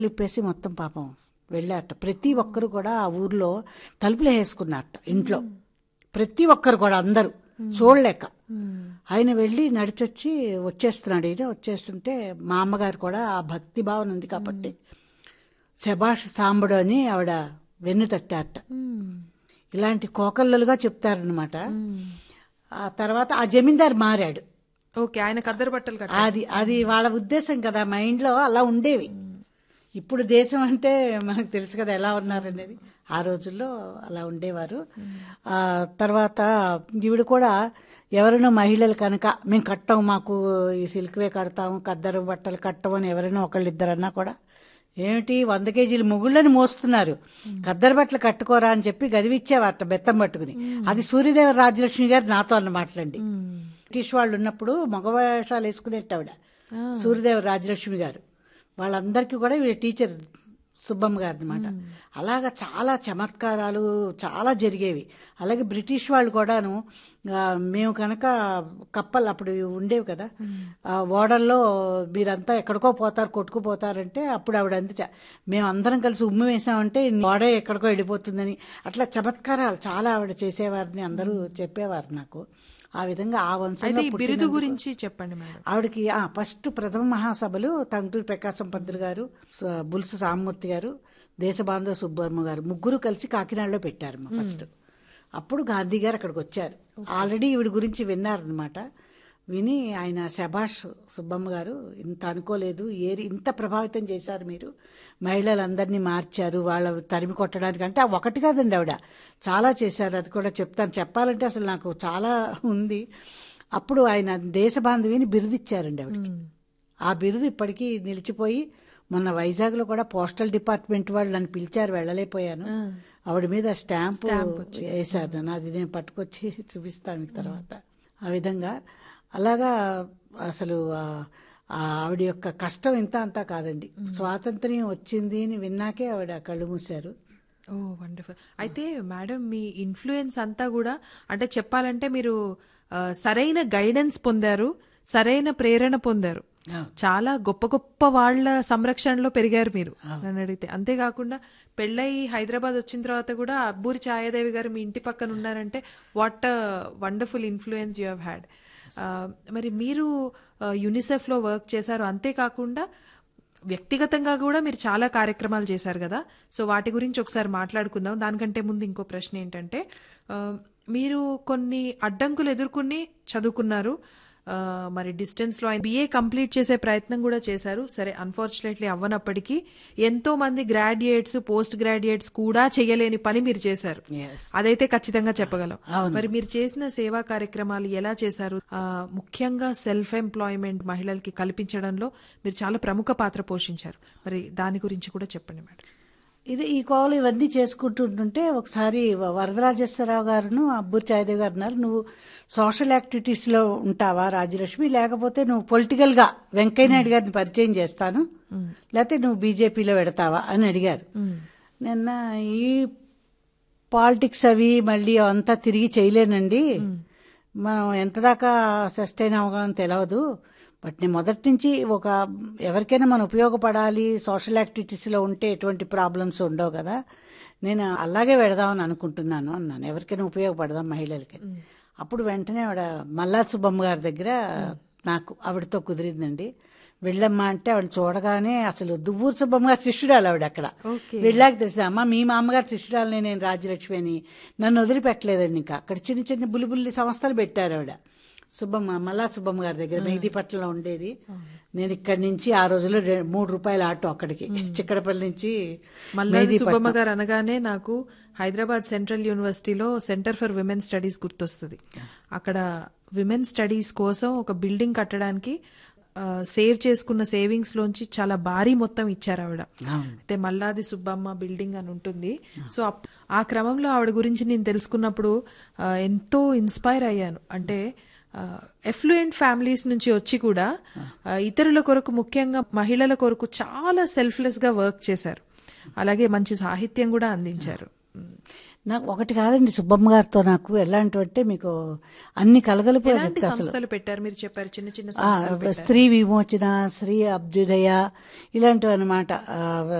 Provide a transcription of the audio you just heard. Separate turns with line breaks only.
లిప్పేసి మొత్తం పాపం వెళ్ళారట ప్రతి ఒక్కరు కూడా ఆ ఊర్లో తలుపులు వేసుకున్నారట ఇంట్లో ప్రతి ఒక్కరు కూడా అందరూ చూడలేక ఆయన వెళ్ళి నడిచొచ్చి వచ్చేస్తున్నాడు ఈయన వచ్చేస్తుంటే మా అమ్మగారు కూడా ఆ భక్తి భావన ఉంది కాబట్టి శభాష్ సాంబడు అని ఆవిడ వెన్ను తట్టారట ఇలాంటి కోకల్లలుగా చెప్తారనమాట ఆ తర్వాత ఆ జమీందారు మారాడు
ఓకే ఆయన కద్దరు బట్టలు కట్ట
అది అది వాళ్ళ ఉద్దేశం కదా మైండ్లో అలా ఉండేవి ఇప్పుడు దేశం అంటే మనకు తెలుసు కదా ఎలా ఉన్నారనేది ఆ రోజుల్లో అలా ఉండేవారు ఆ తర్వాత ఈవిడ కూడా ఎవరైనా మహిళలు కనుక మేము కట్టం మాకు ఈ సిల్క్వే కడతాము కద్దరు బట్టలు కట్టం అని ఎవరైనా ఒకళ్ళిద్దరన్నా కూడా ఏమిటి వంద కేజీలు ముగుళ్ళని మోస్తున్నారు కద్దరు బట్టలు కట్టుకోరా అని చెప్పి గదివిచ్చేవారట బెత్తం పట్టుకుని అది సూర్యదేవ రాజలక్ష్మి గారు నాతో అన్న మాటలండి బ్రిటిష్ వాళ్ళు ఉన్నప్పుడు మగవేషాలు వేసుకునేట్టు ఆవిడ సూర్యదేవ రాజలక్ష్మి గారు వాళ్ళందరికీ కూడా వీళ్ళ టీచర్ సుబ్బమ్మ గారు అనమాట అలాగా చాలా చమత్కారాలు చాలా జరిగేవి అలాగే బ్రిటిష్ వాళ్ళు కూడాను ఆ, మేము కనుక కప్పలు అప్పుడు ఉండేవి కదా ఆ ఓడల్లో మీరంతా ఎక్కడికో పోతారు కొట్టుకుపోతారంటే అప్పుడు ఆవిడ అంది మేము అందరం కలిసి ఉమ్ము వేసామంటే ఈ ఓడ ఎక్కడికో వెళ్ళిపోతుందని అట్లా చమత్కారాలు చాలా ఆవిడ చేసేవారిని అందరూ చెప్పేవారు నాకు ఆ విధంగా ఆ
అయితే
వంశంలో
ఈ బిరుదు
పుట్టినందుకు-
గురించి చెప్పండి మేడం
ఆవిడకి ఆ ఫస్ట్ ప్రథమ మహాసభలు టంగుటూరి ప్రకాశం పంతులు గారు స- బుల్సు సామూర్తి గారు దేశబాంధవ సుబ్బమ్మ గారు ముగ్గురు కలిసి కాకినాడలో పెట్టారు ఫస్ట్ అప్పుడు గాంధీ గారు అక్కడికి వచ్చారు ఆల్రెడీ ఈవిడ గురించి విన్నారనమాట విని ఆయన శభాష్ సుబ్బమ్మ గారు ఇంత అనుకోలేదు ఏరి ఇంత ప్రభావితం చేశారు మీరు మహిళలందరినీ మార్చారు వాళ్ళ తరిమి కొట్టడానికి అంటే ఒకటి కాదండి ఆవిడ చాలా చేశారు అది కూడా చెప్తాను చెప్పాలంటే అసలు నాకు చాలా ఉంది అప్పుడు ఆయన దేశబాంధవిని బిరుదిచ్చారండి ఆవిడకి ఆ బిరుదు ఇప్పటికీ నిలిచిపోయి మొన్న వైజాగ్లో కూడా పోస్టల్ డిపార్ట్మెంట్ వాళ్ళు నన్ను పిలిచారు వెళ్ళలేకపోయాను ఆవిడ మీద స్టాంప్ వేశారు నన్ను అది నేను పట్టుకొచ్చి చూపిస్తాను మీకు తర్వాత ఆ విధంగా అలాగా అసలు ఆ- ఆ ఆవిడ యొక్క కష్టం ఇంత అంతా కాదండి స్వాతంత్ర్యం వచ్చింది అని విన్నాకే ఆవిడ కళ్ళు మూశారు
ఓ వండర్ఫుల్ అయితే మేడం మీ ఇన్ఫ్లుయెన్స్ అంతా కూడా అంటే చెప్పాలంటే మీరు ఆ, సరైన గైడెన్స్ పొందారు సరైన ప్రేరణ పొందారు చాలా గొప్ప గొప్ప వాళ్ళ సంరక్షణలో పెరిగారు మీరు నన్ను అడిగితే అంతేకాకుండా పెళ్ళై హైదరాబాద్ వచ్చిన తర్వాత కూడా అబ్బూరి ఛాయాదేవి గారు మీ ఇంటి పక్కన ఉన్నారంటే what wonderful influence you have had మరి మీరు యునిసెఫ్ లో వర్క్ చేశారు అంతేకాకుండా వ్యక్తిగతంగా కూడా మీరు చాలా కార్యక్రమాలు చేశారు కదా సో వాటి గురించి ఒకసారి మాట్లాడుకుందాం దానికంటే ముందు ఇంకో ప్రశ్న ఏంటంటే ఆ, మీరు కొన్ని అడ్డంకులు ఎదుర్కొని చదువుకున్నారు ఆ, మరి డిస్టెన్స్ లో ఆయన బిఏ కంప్లీట్ చేసే ప్రయత్నం కూడా చేశారు సరే అన్ఫార్చునేట్లీ అవ్వనప్పటికీ ఎంతో మంది గ్రాడ్యుయేట్స్ పోస్ట్ గ్రాడ్యుయేట్స్ కూడా చేయలేని పని మీరు చేశారు
Yes.
అదైతే ఖచ్చితంగా చెప్పగలం
అవును.
మరి మీరు చేసిన సేవా కార్యక్రమాలు ఎలా చేశారు ఆ, ముఖ్యంగా సెల్ఫ్ ఎంప్లాయ్మెంట్ మహిళలకి కల్పించడంలో మీరు చాలా ప్రముఖ పాత్ర పోషించారు మరి దాని గురించి కూడా చెప్పండి మేడం
ఇది ఈ కోవలు ఇవన్నీ చేసుకుంటుంటుంటే ఒకసారి వ- వరదరాజేశ్వరరావు గారును అబ్బూరి చాయదేవి గారు అన్నారు నువ్వు సోషల్ యాక్టివిటీస్లో ఉంటావా రాజ్యలక్ష్మి లేకపోతే నువ్వు పొలిటికల్గా వెంకయ్యనాయుడు గారిని పరిచయం చేస్తాను లేకపోతే నువ్వు బీజేపీలో పెడతావా అని అడిగారు నిన్న ఈ పాలిటిక్స్ అవి మళ్ళీ అంతా తిరిగి చేయలేనండి మనం ఎంత దాకా సస్టైన్ అవ్వగలం తెలియదు బట్ నేను మొదటి నుంచి ఒక ఎవరికైనా మనం ఉపయోగపడాలి సోషల్ యాక్టివిటీస్లో ఉంటే ఎటువంటి ప్రాబ్లమ్స్ ఉండవు కదా నేను అలాగే పెడదామని అనుకుంటున్నాను అన్నాను ఎవరికైనా ఉపయోగపడదాం మహిళలకి అప్పుడు వెంటనే ఆవిడ మల్లా సుబ్బమ్మ గారి దగ్గర నాకు ఆవిడతో కుదిరిందండి వెళ్ళమ్మా అంటే ఆవిడ చూడగానే అసలు దువ్వూరు సుబ్బమ్మ గారి శిష్యురాలు ఆవిడ అక్కడ వెళ్ళాక తెలిసింది అమ్మ మీ మామగారు శిష్యురాలని నేను రాజ్యలక్ష్మి అని నన్ను వదిలిపెట్టలేదండి ఇంకా అక్కడ చిన్న చిన్న బుల్లి సంస్థలు పెట్టారు ఆవిడ సుబ్బమ్మ మల్లా సుబ్బమ్మ గారి దగ్గర మెహదీపట్నంలో ఉండేది నేను ఇక్కడి నుంచి ఆ రోజుల్లో రె- మూడు రూపాయల ఆటో అక్కడికి చిక్కడపల్లి నుంచి
మల్లాది సుబ్బమ్మ గారు అనగానే నాకు హైదరాబాద్ సెంట్రల్ యూనివర్సిటీలో సెంటర్ ఫర్ విమెన్ స్టడీస్ గుర్తొస్తుంది అక్కడ విమెన్ స్టడీస్ కోసం ఒక బిల్డింగ్ కట్టడానికి ఆ, సేవ్ చేసుకున్న సేవింగ్స్ లోంచి చాలా భారీ మొత్తం ఇచ్చారు ఆవిడ అయితే మల్లాది సుబ్బమ్మ బిల్డింగ్ అని ఉంటుంది సో అప్- ఆ క్రమంలో ఆవిడ గురించి నేను తెలుసుకున్నప్పుడు ఆ, ఎంతో ఇన్స్పైర్ అయ్యాను అంటే ఎఫ్లూయెంట్ ఫ్యామిలీస్ నుంచి వచ్చి కూడా ఆ, ఇతరుల కొరకు ముఖ్యంగా మహిళల కొరకు చాలా సెల్ఫ్లెస్ గా వర్క్ చేశారు అలాగే మంచి సాహిత్యం కూడా అందించారు
నాకు ఒకటి కాదండి సుబ్బమ్మ గారితో నాకు ఎలాంటివంటే మీకు అన్ని కలగలిపోయి
ఎలాంటి
చెప్తా అసలు
సంస్థలు పెట్టారు మీరు చెప్పారు చిన్న చిన్న
ఆ,
సంస్థలు
స్త్రీ విమోచన స్త్రీ అభ్యుదయ ఇలాంటివి అనమాట